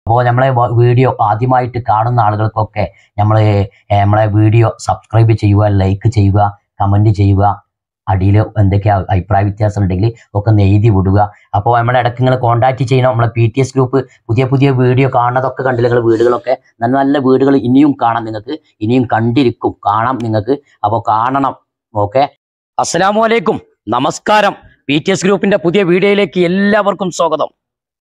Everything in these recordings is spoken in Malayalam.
അപ്പോൾ നമ്മളെ വ- വീഡിയോ ആദ്യമായിട്ട് കാണുന്ന ആളുകൾക്കൊക്കെ നമ്മൾ നമ്മളെ വീഡിയോ സബ്സ്ക്രൈബ് ചെയ്യുക ലൈക്ക് ചെയ്യുക കമന്റ് ചെയ്യുക അടിയിൽ എന്തൊക്കെ അഭിപ്രായ വ്യത്യാസം ഉണ്ടെങ്കിൽ ഒക്കെ ഒന്ന് എഴുതി വിടുക അപ്പോൾ നമ്മളെ ഇടയ്ക്ക് നിങ്ങൾ കോൺടാക്ട് ചെയ്യണം നമ്മളെ പി ടി എസ് ഗ്രൂപ്പ് പുതിയ പുതിയ വീഡിയോ കാണുന്നതൊക്കെ കണ്ടില്ല നിങ്ങൾ വീടുകളൊക്കെ നല്ല നല്ല വീടുകൾ ഇനിയും കാണാം നിങ്ങൾക്ക് ഇനിയും കണ്ടിരിക്കും കാണാം നിങ്ങൾക്ക് അപ്പോൾ കാണണം ഓക്കെ അസ്സലാമു അലൈക്കും നമസ്കാരം പി ടി എസ് ഗ്രൂപ്പിന്റെ പുതിയ വീഡിയോയിലേക്ക് എല്ലാവർക്കും സ്വാഗതം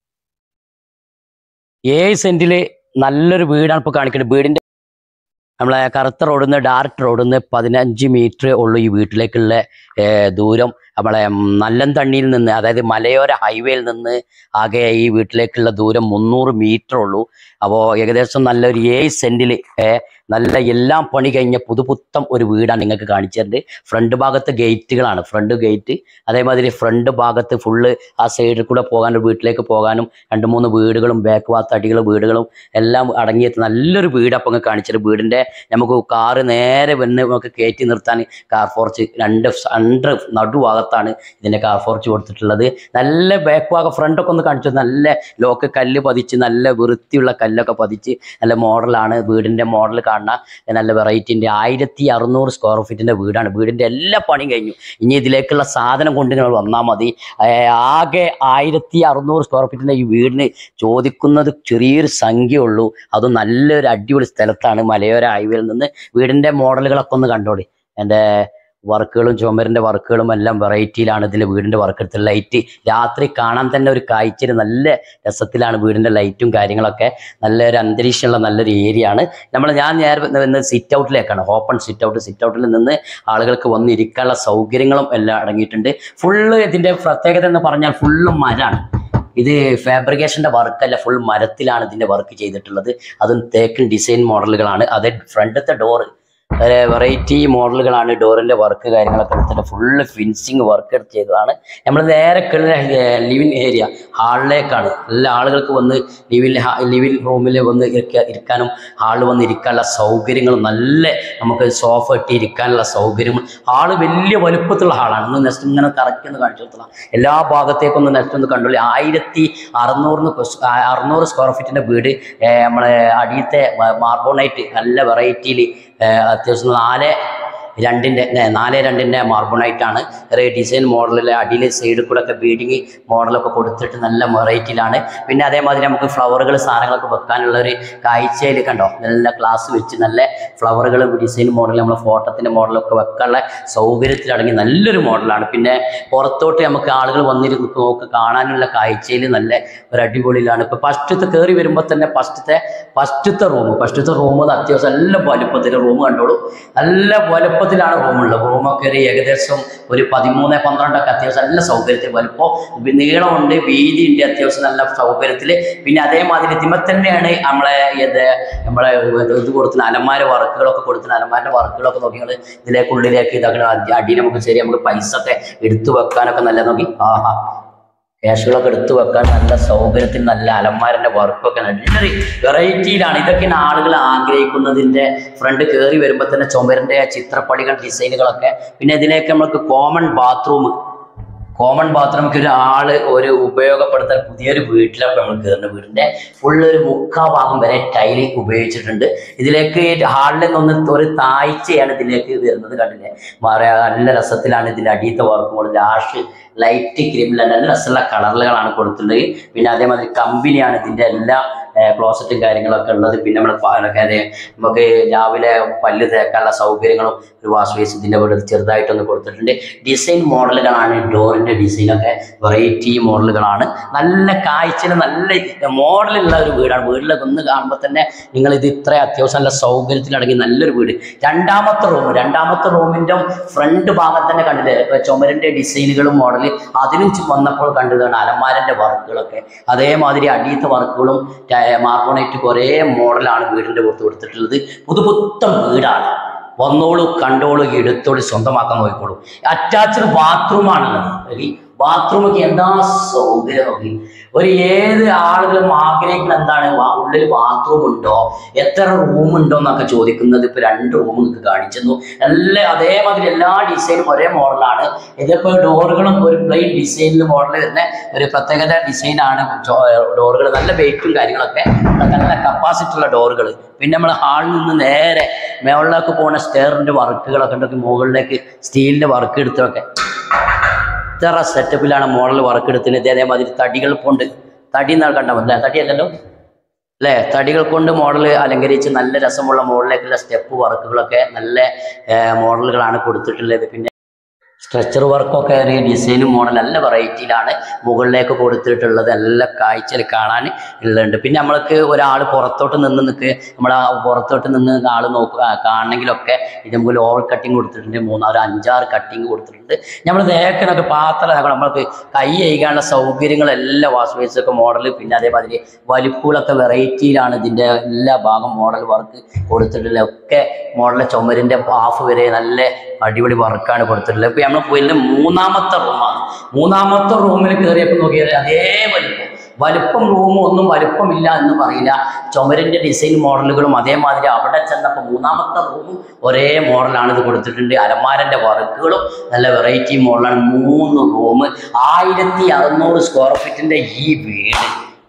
ഏഴ് സെന്റില് നല്ലൊരു വീടാണ് ഇപ്പോൾ കാണിക്കുന്നത് വീടിന്റെ നമ്മളെ കറുത്ത റോഡിൽ നിന്ന് ഡയറക്റ്റ് റോഡിൽ നിന്ന് പതിനഞ്ച് മീറ്റർ ഉള്ളൂ ഈ വീട്ടിലേക്കുള്ള ഏർ, ദൂരം നമ്മളെ നല്ലന്തണ്ണിയിൽ നിന്ന് അതായത് മലയോര ഹൈവേയിൽ നിന്ന് ആകെ ഈ വീട്ടിലേക്കുള്ള ദൂരം മുന്നൂറ് മീറ്റർ ഉള്ളൂ അപ്പോൾ ഏകദേശം നല്ലൊരു ഏഴ് സെന്റിൽ നല്ല എല്ലാം പണി കഴിഞ്ഞ പുതുപുത്തം ഒരു വീടാണ് നിങ്ങൾക്ക് കാണിച്ചു തരുന്നത് ഫ്രണ്ട് ഭാഗത്ത് ഗേറ്റുകളാണ് ഫ്രണ്ട് ഗേറ്റ് അതേമാതിരി ഫ്രണ്ട് ഭാഗത്ത് ഫുള്ള് ആ സൈഡിൽ കൂടെ പോകാനും വീട്ടിലേക്ക് പോകാനും രണ്ട് മൂന്ന് വീടുകളും ബാക്ക് ഭാഗത്ത് അടികളും വീടുകളും എല്ലാം അടങ്ങിയ നല്ലൊരു വീട് അപ്പം അങ്ങ് കാണിച്ചത് വീടിന്റെ നമുക്ക് കാറ് നേരെ വന്ന് നമുക്ക് കയറ്റി നിർത്താൻ കാർ ഫോർച്ച് രണ്ട് രണ്ട് നടുഭാഗത്താണ് ഇതിന്റെ കാർ ഫോർച്ച് കൊടുത്തിട്ടുള്ളത് നല്ല ബാക്ക് ഭാഗം ഫ്രണ്ടൊക്കെ ഒന്ന് കാണിച്ചു നല്ല ലോക്ക് കല്ല് പതിച്ച് നല്ല വൃത്തിയുള്ള കല്ലൊക്കെ പതിച്ച് നല്ല മോഡലാണ് വീടിന്റെ മോഡൽ കാണുന്ന നല്ല വെറൈറ്റിന്റെ ആയിരത്തി അറുന്നൂറ് സ്ക്വയർ ഫീറ്റിന്റെ വീടാണ് വീടിന്റെ എല്ലാ പണിയും കഴിഞ്ഞു ഇനി ഇതിലേക്കുള്ള സാധനം കൊണ്ട് നിങ്ങൾ വന്നാൽ മതി ഏർ ആകെ ആയിരത്തി അറുന്നൂറ് സ്ക്വയർ ഫീറ്റിന്റെ ഈ വീടിന് ചോദിക്കുന്നത് ചെറിയൊരു സംഖ്യ ഉള്ളൂ അതും നല്ലൊരു അടിപൊളി സ്ഥലത്താണ് മലയോര ഹൈവേയിൽ നിന്ന് വീടിന്റെ മോഡലുകളൊക്കെ ഒന്ന് കണ്ടോളി എൻ്റെ വർക്കുകളും ചുമരിന്റെ വർക്കുകളും എല്ലാം വെറൈറ്റിയിലാണ് ഇതിൽ വീടിന്റെ വർക്ക് എടുത്തത് ലൈറ്റ് രാത്രി കാണാൻ തന്നെ ഒരു കാഴ്ചയിൽ നല്ല രസത്തിലാണ് വീടിന്റെ ലൈറ്റും കാര്യങ്ങളൊക്കെ നല്ലൊരു അന്തരീക്ഷമുള്ള നല്ലൊരു ഏരിയ ആണ് നമ്മൾ ഞാൻ നേരെ വന്ന് സിറ്റ് ഔട്ടിലേക്കാണ് ഓപ്പൺ സിറ്റ് ഔട്ട് സിറ്റ് ഔട്ടിൽ നിന്ന് ആളുകൾക്ക് വന്ന് ഇരിക്കാനുള്ള സൗകര്യങ്ങളും എല്ലാം അടങ്ങിയിട്ടുണ്ട് ഫുള്ള് ഇതിന്റെ പ്രത്യേകത എന്ന് പറഞ്ഞാൽ ഫുള്ള് മരമാണ് ഇത് ഫാബ്രിക്കേഷന്റെ വർക്കല്ല ഫുൾ മരത്തിലാണ് ഇതിന്റെ വർക്ക് ചെയ്തിട്ടുള്ളത് അതും തേക്കിൻ ഡിസൈൻ മോഡലുകളാണ് അത് ഫ്രണ്ടത്തെ ഡോറ് വെറൈറ്റി മോഡലുകളാണ് ഡോറിന്റെ വർക്ക് കാര്യങ്ങളൊക്കെ എടുത്തിട്ട് ഫുള്ള് ഫിനിഷിങ് വർക്ക് എടുത്ത് ചെയ്തതാണ് നമ്മൾ നേരെ ലിവിങ് ഏരിയ ഹാളിലേക്കാണ് എല്ലാ ആളുകൾക്ക് വന്ന് ലിവിൽ ലിവിൽ റൂമിൽ വന്ന് ഇരിക്ക- ഇരിക്കാനും ഹാളിൽ വന്ന് ഇരിക്കാനുള്ള സൗകര്യങ്ങളും നല്ല നമുക്ക് സോഫ ഇട്ട് ഇരിക്കാനുള്ള സൗകര്യങ്ങളും ഹാള് വലിയ വലുപ്പത്തിലുള്ള ഹാളാണ് ഒന്ന് നെക്സ്റ്റ് ഇങ്ങനെ കറക്റ്റ് ഒന്ന് കാണിച്ചു കൊടുത്തതാണ് എല്ലാ ഭാഗത്തേക്കും ഒന്ന് നെക്സ്റ്റ് ഒന്ന് കണ്ടോളി ആയിരത്തി അറുന്നൂറിന് അറുന്നൂറ് സ്ക്വയർ ഫീറ്റിന്റെ വീട് ഏർ നമ്മളെ അടിയത്തെ മാർബോണൈറ്റ് നല്ല വെറൈറ്റിയിൽ അത്യാവശ്യം നാല് രണ്ടിൻ്റെ നാല് രണ്ടിൻ്റെ മാർബോണൈറ്റാണ് ചെറിയ ഡിസൈൻ മോഡലിൽ അടിയിൽ സൈഡിൽ കൂടെ ഒക്കെ ബീഡിങ് മോഡലൊക്കെ കൊടുത്തിട്ട് നല്ല വെറൈറ്റിയിലാണ് പിന്നെ അതേമാതിരി നമുക്ക് ഫ്ലവറുകൾ സാധനങ്ങളൊക്കെ വെക്കാനുള്ള ഒരു കാഴ്ചയിൽ കണ്ടോ നല്ല ക്ലാസ് വെച്ച് നല്ല ഫ്ലവറുകൾ ഡിസൈൻ മോഡൽ നമ്മൾ ഫോട്ടോത്തിൻ്റെ മോഡലൊക്കെ വെക്കാനുള്ള സൗകര്യത്തിലടങ്ങി നല്ലൊരു മോഡലാണ് പിന്നെ പുറത്തോട്ട് നമുക്ക് ആളുകൾ വന്നിരുന്ന് നോക്ക് കാണാനുള്ള കാഴ്ചയിൽ നല്ല ഒരു അടിപൊളിയിലാണ് ഇപ്പൊ ഫസ്റ്റത്തെ കയറി വരുമ്പോൾ തന്നെ ഫസ്റ്റത്തെ ഫസ്റ്റത്തെ റൂം ഫസ്റ്റത്തെ റൂം അത്യാവശ്യം നല്ല വലുപ്പത്തിൽ റൂം കണ്ടോളൂ നല്ല വലുപ്പത്തിലാണ് റൂമുള്ളത് റൂമൊക്കെ ഒരു ഏകദേശം ഒരു പതിമൂന്ന് പന്ത്രണ്ടൊക്കെ അത്യാവശ്യം നല്ല സൗകര്യത്തിൽ വലുപ്പം നീളമുണ്ട് വീതിയുണ്ട് അത്യാവശ്യം നല്ല സൗകര്യത്തിൽ പിന്നെ അതേമാതിരി ഇതിമ തന്നെയാണ് നമ്മളെ ഇത് നമ്മളെ ഇത് കൊടുക്കുന്ന അലമാര വർക്കുകളൊക്കെ കൊടുക്കുന്ന അലമാരുടെ വർക്കുകളൊക്കെ നോക്കി നിങ്ങൾ ഇതിലേക്കുള്ളിലേക്ക് ഇതാക്കണം അടി നമുക്ക് ശരി നമുക്ക് പൈസ ഒക്കെ എടുത്തു വെക്കാനൊക്കെ നല്ല നോക്കി ആഹാ ക്യാഷുകളൊക്കെ എടുത്തു വെക്കാൻ നല്ല സൗകര്യത്തിൽ നല്ല അലമാരന്റെ വർക്കൊക്കെ നല്ലൊരു വെറൈറ്റിയിലാണ് ഇതൊക്കെയാണ് ആളുകൾ ആഗ്രഹിക്കുന്നതിന്റെ ഫ്രണ്ട് കയറി വരുമ്പോൾ തന്നെ ചുമരിന്റെ ആ ചിത്രപ്പണികൾ ഡിസൈനുകളൊക്കെ പിന്നെ ഇതിലേക്ക് നമുക്ക് കോമൺ ബാത്റൂം കോമൺ ബാത്റൂമൊക്കെ ഒരാള് ഒരു ഉപയോഗപ്പെടുത്താൻ പുതിയൊരു വീട്ടിലൊക്കെ നമ്മൾ കയറുന്ന വീടിന്റെ ഫുള്ള് ഒരു മുക്കാ ഭാഗം വരെ ടൈല് ഉപയോഗിച്ചിട്ടുണ്ട് ഇതിലേക്ക് ഹാളിൽ നിന്ന് ഒരു താഴ്ചയാണ് ഇതിലേക്ക് വരുന്നത് കണ്ടില്ലേ മാറിയ നല്ല രസത്തിലാണ് ഇതിന്റെ അടിയത്തെ വർക്ക് പോലെ ലാഷ് ലൈറ്റ് ക്രീമിൽ നല്ല രസമുള്ള കളറുകളാണ് കൊടുത്തിട്ടുള്ളത് പിന്നെ അതേമാതിരി കമ്പനിയാണ് ഇതിന്റെ എല്ലാ ക്ലോസറ്റും കാര്യങ്ങളൊക്കെ ഉള്ളത് പിന്നെ നമ്മൾ നമുക്ക് രാവിലെ പല്ല് തേക്കാനുള്ള സൗകര്യങ്ങളും ഒരു വാഷ് ബേസ് ഇതിന്റെ ഇവിടെ ചെറുതായിട്ടൊന്ന് കൊടുത്തിട്ടുണ്ട് ഡിസൈൻ മോഡലുകളാണ് ഡോറിന്റെ ഡിസൈനൊക്കെ വെറൈറ്റി മോഡലുകളാണ് നല്ല കാഴ്ചയിൽ നല്ല മോഡലുള്ള ഒരു വീടാണ് വീട്ടിലൊക്കെ ഒന്ന് കാണുമ്പോൾ തന്നെ നിങ്ങൾ ഇത് ഇത്ര അത്യാവശ്യം നല്ല സൗകര്യത്തിലടങ്ങി നല്ലൊരു വീട് രണ്ടാമത്തെ റൂം രണ്ടാമത്തെ റൂമിന്റെ ഫ്രണ്ട് ഭാഗത്ത് തന്നെ കണ്ടില്ലേ ഇപ്പൊ ചുമരിന്റെ ഡിസൈനുകളും മോഡൽ അതിനും ചു- വന്നപ്പോൾ കണ്ടതാണ് അലമാരന്റെ വർക്കുകളൊക്കെ അതേമാതിരി അടിയത്തെ വർക്കുകളും മാർബോണൈറ്റ് കുറേ മോഡലാണ് വീടിന്റെ പുറത്ത് കൊടുത്തിട്ടുള്ളത് പുതുപുത്തൻ വീടാണ് വന്നോളൂ കണ്ടോളൂ എടുത്തോളൂ സ്വന്തമാക്കാൻ നോക്കിക്കോളൂ അറ്റാച്ച്ഡ് ബാത്റൂമാണുള്ളത് ഈ ബാത്റൂമൊക്കെ എന്താ സൗകര്യം നോക്കി ഒരു ഏത് ആളുകളും ആഗ്രഹിക്കുന്ന എന്താണ് വാ- ഉള്ളിൽ ബാത്റൂം ഉണ്ടോ എത്ര റൂം ഉണ്ടോ എന്നൊക്കെ ചോദിക്കുന്നത് ഇപ്പൊ രണ്ട് റൂം നിങ്ങൾക്ക് കാണിച്ചെന്നു എല്ലാ അതേമാതിരി എല്ലാ ഡിസൈനും ഒരേ മോഡലാണ് ഇതിപ്പോ ഡോറുകളും ഒരു പ്ലെയിൻ ഡിസൈനിൽ മോഡൽ വരുന്ന ഒരു പ്രത്യേകത ഡിസൈനാണ് ഡോറുകൾ നല്ല വെയിറ്റും കാര്യങ്ങളൊക്കെ നല്ല കപ്പാസിറ്റി ഉള്ള ഡോറുകൾ പിന്നെ നമ്മൾ ഹാളിൽ നിന്ന് നേരെ മുകളിലേക്ക് പോകുന്ന സ്റ്റെയറിന്റെ വർക്കുകളൊക്കെ ഉണ്ടെങ്കിൽ മുകളിലേക്ക് സ്റ്റീലിന്റെ വർക്ക് എടുത്തൊക്കെ ഇത്ര സെറ്റപ്പിലാണ് മോഡൽ വർക്ക് എടുത്തിന് അതേമാതിരി തടികൾ കൊണ്ട് തടി എന്നാൽ കണ്ടാൽ മതി അല്ലേ? തടിയല്ലല്ലോ അല്ലേ തടികൾ കൊണ്ട് മോഡൽ അലങ്കരിച്ച് നല്ല രസമുള്ള മോഡലിലേക്കുള്ള സ്റ്റെപ്പ് വർക്കുകളൊക്കെ നല്ല മോഡലുകളാണ് കൊടുത്തിട്ടുള്ളത് പിന്നെ സ്ട്രെച്ചർ വർക്കൊക്കെ ഒരു ഡിസൈനും മോഡൽ നല്ല വെറൈറ്റിയിലാണ് മുകളിലേക്ക് കൊടുത്തിട്ടുള്ളത് നല്ല കാഴ്ചയിൽ കാണാൻ ഉള്ളുണ്ട് പിന്നെ നമ്മൾക്ക് ഒരാൾ പുറത്തോട്ട് നിന്ന് നിൽക്ക് നമ്മൾ ആ പുറത്തോട്ട് നിന്ന് ആൾ നോക്കുക കാണണമെങ്കിലൊക്കെ ഇത് നമുക്ക് ലോവർ കട്ടിങ് കൊടുത്തിട്ടുണ്ട് മൂന്ന് ഒരു അഞ്ചാറ് കട്ടിങ് കൊടുത്തിട്ടുണ്ട് നമ്മൾ തേക്കണൊക്കെ പാത്രം തേക്കണം നമ്മൾക്ക് കൈ കഴുകാനുള്ള സൗകര്യങ്ങളെല്ലാം വാഷ് ബേസൊക്കെ മോഡൽ പിന്നെ അതേമാതിരി വലിപ്പുകളൊക്കെ വെറൈറ്റിയിലാണ് ഇതിൻ്റെ എല്ലാ ഭാഗം മോഡൽ വർക്ക് കൊടുത്തിട്ടുള്ളത് ഒക്കെ മോഡൽ ചുമരിൻ്റെ ഹാഫ് വരെ നല്ല അടിപൊളി വർക്കാണ് കൊടുത്തിട്ടുള്ളത് ഇപ്പൊ നമ്മൾ പോയില്ല മൂന്നാമത്തെ റൂമാണ് മൂന്നാമത്തെ റൂമിൽ കയറിയപ്പോൾ നോക്കിയാൽ അതേ വലിപ്പം വലിപ്പം റൂമും ഒന്നും വലിപ്പമില്ല എന്ന് പറയില്ല ചുമരിന്റെ ഡിസൈൻ മോഡലുകളും അതേമാതിരി അവിടെ ചെന്നപ്പോൾ മൂന്നാമത്തെ റൂമും ഒരേ മോഡലാണ് ഇത് കൊടുത്തിട്ടുണ്ട് അലമാരന്റെ വർക്കുകളും നല്ല വെറൈറ്റി മോഡലാണ് മൂന്ന് റൂം ആയിരത്തി അറുന്നൂറ് സ്ക്വയർ ഫീറ്റിന്റെ ഈ വീട്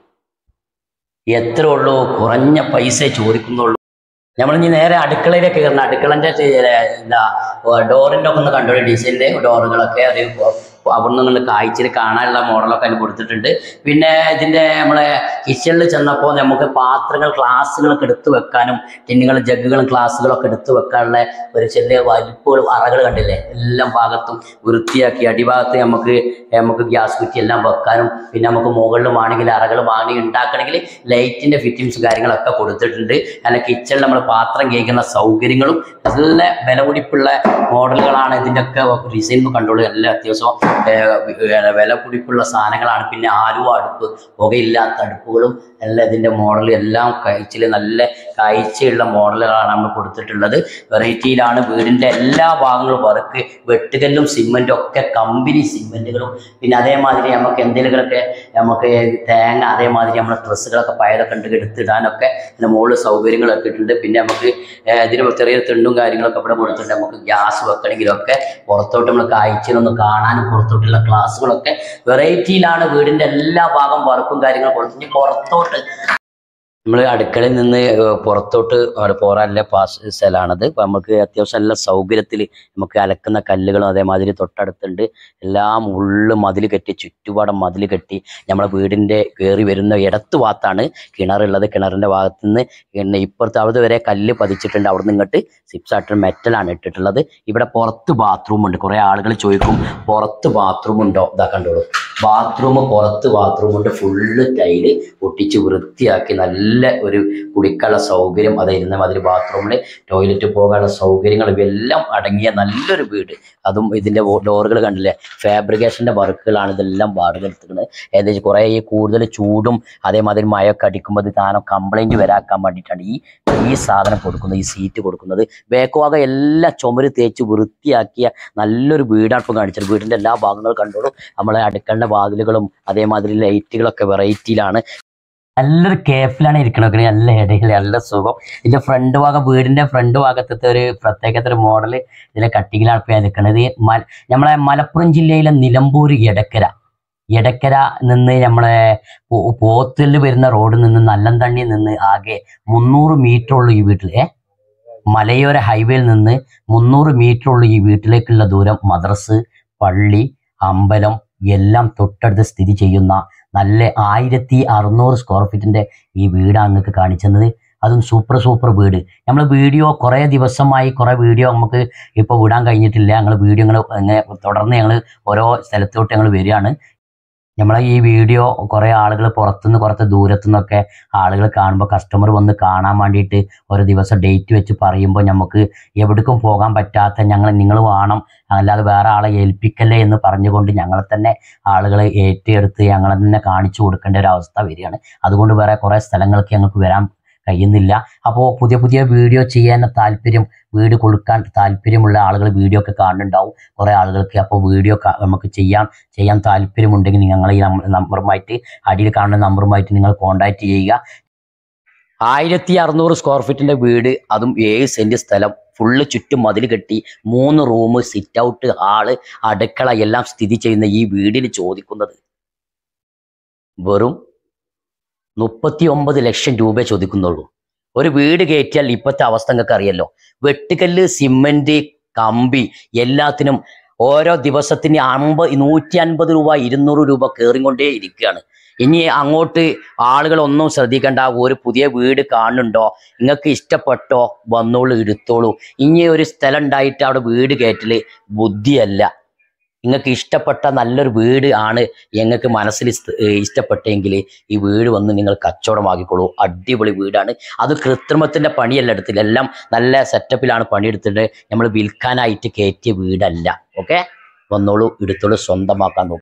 എത്ര ഉള്ളൂ കുറഞ്ഞ പൈസ ചോദിക്കുന്നുള്ളൂ നമ്മൾ ഇനി നേരെ അടുക്കളയിലേക്ക് കയറണം അടുക്കളന്റെ ചെ- എന്താ ഡോറിന്റെ ഒക്കെ ഒന്ന് കണ്ടോളി ഡിസൈനിന്റെ ഡോറുകളൊക്കെ അത് അവിടെ നിന്ന് കാഴ്ചയിൽ കാണാനുള്ള മോഡലൊക്കെ അതിന് കൊടുത്തിട്ടുണ്ട് പിന്നെ ഇതിന്റെ നമ്മളെ കിച്ചണിൽ ചെന്നപ്പോൾ നമുക്ക് പാത്രങ്ങൾ ഗ്ലാസ്സുകളൊക്കെ എടുത്തു വെക്കാനും ടിന്നുകൾ ജഗ്ഗുകളും ഗ്ലാസ്സുകളൊക്കെ എടുത്തു വെക്കാനുള്ള ഒരു ചെറിയ വലിപ്പുകൾ അറകൾ കണ്ടില്ലേ എല്ലാം ഭാഗത്തും വൃത്തിയാക്കി അടിഭാഗത്ത് നമുക്ക് നമുക്ക് ഗ്യാസ് കുറ്റി എല്ലാം വെക്കാനും പിന്നെ നമുക്ക് മുകളിലും ആണെങ്കിൽ അറകൾ വാങ്ങി ഉണ്ടാക്കണമെങ്കിൽ ലൈറ്റിന്റെ ഫിറ്റിങ്സ് കാര്യങ്ങളൊക്കെ കൊടുത്തിട്ടുണ്ട് അങ്ങനെ കിച്ചണിൽ നമ്മൾ പാത്രം കേൾക്കുന്ന സൗകര്യങ്ങളും നല്ല വില പിടിപ്പുള്ള മോഡലുകളാണ് ഇതിൻ്റെ ഒക്കെ ഡിസൈൻ കണ്ടോളൂ എല്ലാ അത്യാവശ്യം ഏർ, ഏർ, വില പിടിപ്പുള്ള സാധനങ്ങളാണ് പിന്നെ ആലുവ അടുപ്പ് പുകയില്ലാത്ത അടുപ്പുകളും എല്ലാം ഇതിൻ്റെ മോഡൽ എല്ലാം കഴിച്ചിൽ നല്ല കാഴ്ചയുള്ള മോഡലുകളാണ് നമ്മൾ കൊടുത്തിട്ടുള്ളത് വെറൈറ്റിയിലാണ് വീടിൻ്റെ എല്ലാ ഭാഗങ്ങളും വർക്ക് വെട്ടുകല്ലും സിമെൻറ്റും ഒക്കെ കമ്പനി സിമെൻറ്റുകളും പിന്നെ അതേമാതിരി നമുക്ക് എന്തെങ്കിലുമൊക്കെ നമുക്ക് തേങ്ങ അതേമാതിരി നമ്മുടെ ഡ്രസ്സുകളൊക്കെ പയറൊക്കെ ഉണ്ട് എടുത്തിടാനൊക്കെ അതിൻ്റെ മുകളിൽ സൗകര്യങ്ങളൊക്കെ ഇട്ടിട്ടുണ്ട് പിന്നെ നമുക്ക് ഏർ ഇതിന് ചെറിയ തിണ്ടും കാര്യങ്ങളൊക്കെ ഇവിടെ കൊടുത്തിട്ടുണ്ട് നമുക്ക് ഗ്യാസ് വെക്കണമെങ്കിലൊക്കെ പുറത്തോട്ട് നമ്മൾ കാഴ്ചയിലൊന്ന് കാണാനും പുറത്തോട്ടുള്ള ക്ലാസ്സുകളൊക്കെ വെറൈറ്റിയിലാണ് വീടിൻ്റെ എല്ലാ ഭാഗം വർക്കും കാര്യങ്ങളും കൊടുത്തു ഇനി പുറത്തോട്ട് നമ്മൾ അടുക്കളയിൽ നിന്ന് ഏർ പുറത്തോട്ട് അവിടെ പോരാനുള്ള പാസ് സ്ഥലമാണത് അപ്പം നമുക്ക് അത്യാവശ്യം നല്ല സൗകര്യത്തിൽ നമുക്ക് അലക്കുന്ന കല്ലുകളും അതേമാതിരി തൊട്ടടുത്തുണ്ട് എല്ലാം ഉള്ളു മതിൽ കെട്ടി ചുറ്റുപാടും മതിൽ കെട്ടി നമ്മളെ വീടിൻ്റെ കയറി വരുന്ന ഇടത്ത് ഭാഗത്താണ് കിണറുള്ളത് കിണറിൻ്റെ ഭാഗത്ത് നിന്ന് പിന്നെ ഇപ്പുറത്ത് അവിടെ വരെ കല്ല് പതിച്ചിട്ടുണ്ട് അവിടെ നിന്ന് ഇങ്ങോട്ട് സിപ്സ് ആയിട്ട് മെറ്റലാണ് ഇട്ടിട്ടുള്ളത് ഇവിടെ പുറത്ത് ബാത്റൂം ഉണ്ട് കുറേ ആളുകൾ ചോദിക്കും പുറത്ത് ബാത്റൂം ഉണ്ടോ ഇതാ കണ്ടോളൂ ബാത്റൂം പുറത്ത് ബാത്റൂം ഉണ്ട് ഫുള്ള് ടൈല് ഒട്ടിച്ച് വൃത്തിയാക്കി നല്ല ഒരു കുടിക്കാനുള്ള സൗകര്യം അത് ഇരുന്ന മാതിരി ബാത്റൂമിൽ ടോയ്ലറ്റ് പോകാനുള്ള സൗകര്യങ്ങൾ ഇവയെല്ലാം അടങ്ങിയ നല്ലൊരു വീട് അതും ഇതിന്റെ ഡോറുകൾ കണ്ടില്ലേ ഫാബ്രിക്കേഷന്റെ വർക്കുകളാണ് ഇതെല്ലാം വാടക എടുത്തിരിക്കുന്നത് ഏകദേശം കുറേ ഈ കൂടുതൽ ചൂടും അതേമാതിരി മഴയൊക്കെ അടിക്കുമ്പോൾ ഇത് താനം കംപ്ലൈന്റ് വരാക്കാൻ വേണ്ടിയിട്ടാണ് ഈ ഈ സാധനം കൊടുക്കുന്നത് ഈ സീറ്റ് കൊടുക്കുന്നത് ബേക്കുവാക എല്ലാം ചുമര് തേച്ച് വൃത്തിയാക്കിയ നല്ലൊരു വീടാണ് ഇപ്പോൾ കാണിച്ചത് വീടിന്റെ എല്ലാ ഭാഗങ്ങളും കണ്ടോളും നമ്മളെ അടുക്കളുടെ വാതിലുകളും അതേമാതിരി ലൈറ്റുകളൊക്കെ വെറൈറ്റിയിലാണ് നല്ലൊരു കേഫിലാണ് ഇരിക്കണത് നല്ല ഇടയിൽ നല്ല സുഖം ഇതിന്റെ ഫ്രണ്ട് ഭാഗം വീടിന്റെ ഫ്രണ്ട് ഭാഗത്തെ ഒരു പ്രത്യേകത ഒരു മോഡൽ ഇതിന്റെ കട്ടിങ്ങിലാണ് ഇപ്പോൾ നിൽക്കുന്നത് മല നമ്മളെ മലപ്പുറം ജില്ലയിലെ നിലമ്പൂർ എടക്കര എടക്കര നിന്ന് നമ്മളെ പോ- പോത്തിൽ വരുന്ന റോഡിൽ നിന്ന് നല്ലന്തണ്ണി നിന്ന് ആകെ മുന്നൂറ് മീറ്റർ ഉള്ളു ഈ വീട്ടിൽ ഏ മലയോര ഹൈവേയിൽ നിന്ന് മുന്നൂറ് മീറ്റർ ഉള്ളു ഈ വീട്ടിലേക്കുള്ള ദൂരം മദ്രസ് പള്ളി അമ്പലം എല്ലാം തൊട്ടടുത്ത് സ്ഥിതി ചെയ്യുന്ന നല്ല ആയിരത്തി അറുന്നൂറ് സ്ക്വയർ ഫീറ്റിന്റെ ഈ വീടാണ് നിങ്ങൾക്ക് കാണിച്ചത് അതും സൂപ്പർ സൂപ്പർ വീട് നമ്മൾ വീഡിയോ കുറേ ദിവസമായി കുറേ വീഡിയോ നമുക്ക് ഇപ്പോൾ വിടാൻ കഴിഞ്ഞിട്ടില്ല ഞങ്ങൾ വീഡിയോ ഞങ്ങൾ ഇങ്ങനെ തുടർന്ന് ഞങ്ങൾ ഓരോ സ്ഥലത്തോട്ട് ഞങ്ങൾ വരികയാണ് നമ്മളെ ഈ വീഡിയോ കുറേ ആളുകൾ പുറത്തുനിന്ന് കുറച്ച് ദൂരത്തു നിന്നൊക്കെ ആളുകൾ കാണുമ്പോൾ കസ്റ്റമർ വന്ന് കാണാൻ വേണ്ടിയിട്ട് ഒരു ദിവസം ഡേറ്റ് വെച്ച് പറയുമ്പോൾ നമുക്ക് എവിടേക്കും പോകാൻ പറ്റാത്ത ഞങ്ങൾ നിങ്ങൾ വേണം അല്ലാതെ വേറെ ആളെ ഏൽപ്പിക്കല്ലേ എന്ന് പറഞ്ഞുകൊണ്ട് ഞങ്ങളെ തന്നെ ആളുകൾ ഏറ്റെടുത്ത് ഞങ്ങളെ തന്നെ കാണിച്ചു കൊടുക്കേണ്ട ഒരു അവസ്ഥ വരികയാണ് അതുകൊണ്ട് വേറെ കുറേ സ്ഥലങ്ങൾക്ക് ഞങ്ങൾക്ക് വരാൻ കഴിയുന്നില്ല അപ്പോൾ പുതിയ പുതിയ വീഡിയോ ചെയ്യാൻ താല്പര്യം വീട് കൊടുക്കാൻ താല്പര്യമുള്ള ആളുകൾ വീഡിയോ ഒക്കെ കാണുന്നുണ്ടാവും കുറേ ആളുകൾക്ക് അപ്പോൾ വീഡിയോ നമുക്ക് ചെയ്യാം ചെയ്യാൻ താല്പര്യമുണ്ടെങ്കിൽ നിങ്ങൾ ഈ നമ്പ- നമ്പറുമായിട്ട് അടിയിൽ കാണുന്ന നമ്പറുമായിട്ട് നിങ്ങൾ കോൺടാക്റ്റ് ചെയ്യുക ആയിരത്തി അറുന്നൂറ് സ്ക്വയർ ഫീറ്റിന്റെ വീട് അതും ഏഴ് സെന്റ് സ്ഥലം ഫുള്ള് ചുറ്റും മതിൽ കെട്ടി മൂന്ന് റൂം സിറ്റ് ഔട്ട് ഹാള് അടുക്കള എല്ലാം സ്ഥിതി ചെയ്യുന്ന ഈ വീടിന് ചോദിക്കുന്നത് വെറും മുപ്പത്തി ഒമ്പത് ലക്ഷം രൂപ ചോദിക്കുന്നുള്ളൂ ഒരു വീട് കയറ്റിയാൽ ഇപ്പോഴത്തെ അവസ്ഥ നിങ്ങൾക്ക് അറിയല്ലോ വെട്ടുകല്ല് സിമന്റ് കമ്പി എല്ലാത്തിനും ഓരോ ദിവസത്തിന് അമ്പത് നൂറ്റി അൻപത് രൂപ ഇരുന്നൂറ് രൂപ കയറിക്കൊണ്ടേ ഇരിക്കുകയാണ് ഇനി അങ്ങോട്ട് ആളുകൾ ഒന്നും ശ്രദ്ധിക്കണ്ട ഒരു പുതിയ വീട് കാണുന്നുണ്ടോ നിങ്ങൾക്ക് ഇഷ്ടപ്പെട്ടോ വന്നോളൂ എടുത്തോളൂ ഇനി ഒരു സ്ഥലം ഉണ്ടായിട്ട് അവിടെ വീട് കയറ്റല് ബുദ്ധിയല്ല നിങ്ങൾക്ക് ഇഷ്ടപ്പെട്ട നല്ലൊരു വീട് ആണ് ഞങ്ങൾക്ക് മനസ്സിൽ ഇസ്ത- ഏർ ഇഷ്ടപ്പെട്ടെങ്കിൽ ഈ വീട് വന്ന് നിങ്ങൾ കച്ചവടമാക്കിക്കോളൂ അടിപൊളി വീടാണ് അത് കൃത്രിമത്തിന്റെ പണിയല്ല എടുത്തില്ല എല്ലാം നല്ല സെറ്റപ്പിലാണ് പണിയെടുത്തിട്ട് നമ്മൾ വിൽക്കാനായിട്ട് കയറ്റിയ വീടല്ല ഓക്കെ വന്നോളൂ എടുത്തോളൂ സ്വന്തമാക്കാൻ നോക്കും